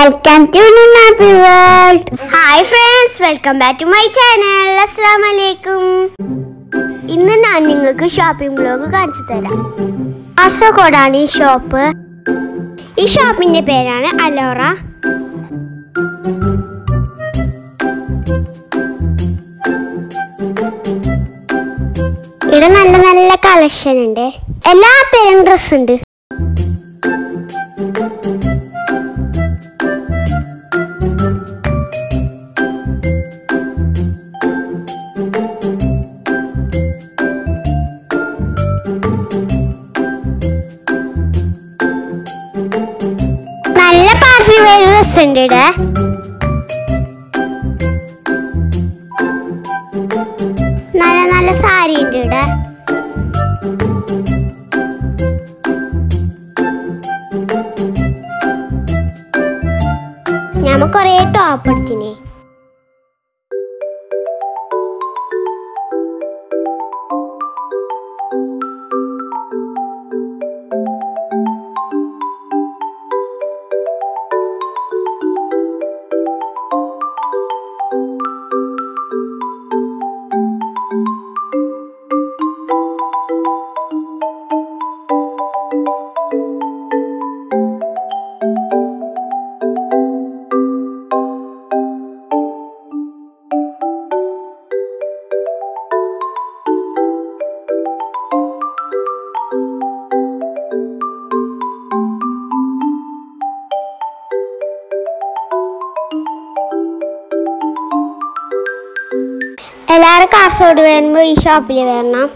welcome to happy world hi friends welcome back to my channel അസ്സാം വലൈക്കും ഇന്ന് ഞാൻ നിങ്ങൾക്ക് ഷോപ്പിംഗ് ബ്ലോഗ് കാണിച്ചു തരാം കാസർഗോഡാണ് ഈ ഷോപ്പ് ഈ ഷോപ്പിന്റെ പേരാണ് അലോറ ഇവിടെ നല്ല നല്ല കളക്ഷൻ ഉണ്ട് എല്ലാ തരം ഡ്രസ് ഉണ്ട് നല്ല പാർട്ടി വെയർ ഡ്രസ് ഉണ്ട് ഇവിടെ നല്ല നല്ല സാരി ഉണ്ട് ഇവിടെ ഞാൻ കൊറേ ടോപ്പ് എടുത്തിനെ എല്ലാവരും കാസർഗോഡ് വരുമ്പോൾ ഈ ഷോപ്പിൽ വരണം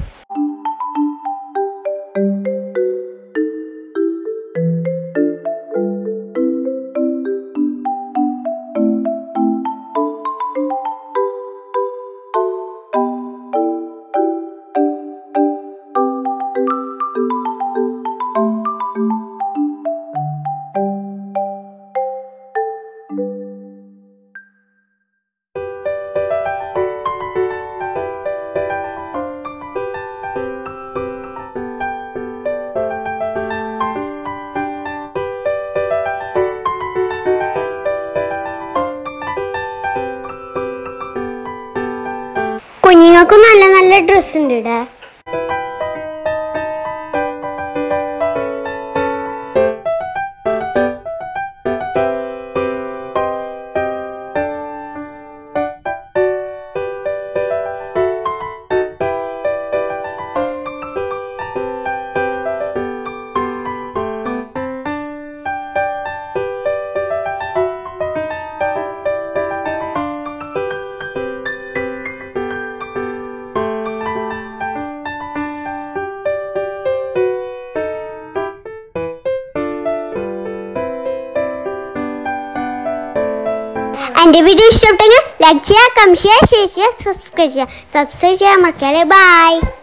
കുഞ്ഞുങ്ങൾക്കും നല്ല നല്ല ഡ്രസ് ഉണ്ട് ഇവിടെ എൻ്റെ വീഡിയോ ഇഷ്ടപ്പെട്ടെങ്കിൽ ലൈക്ക് ചെയ്യുക കമന്റ് ചെയ്യുക ഷെയർ ചെയ്യുക സബ്സ്ക്രൈബ് ചെയ്യുക സബ്സ്ക്രൈബ് ചെയ്യാൻ മറക്കാതെ ബൈ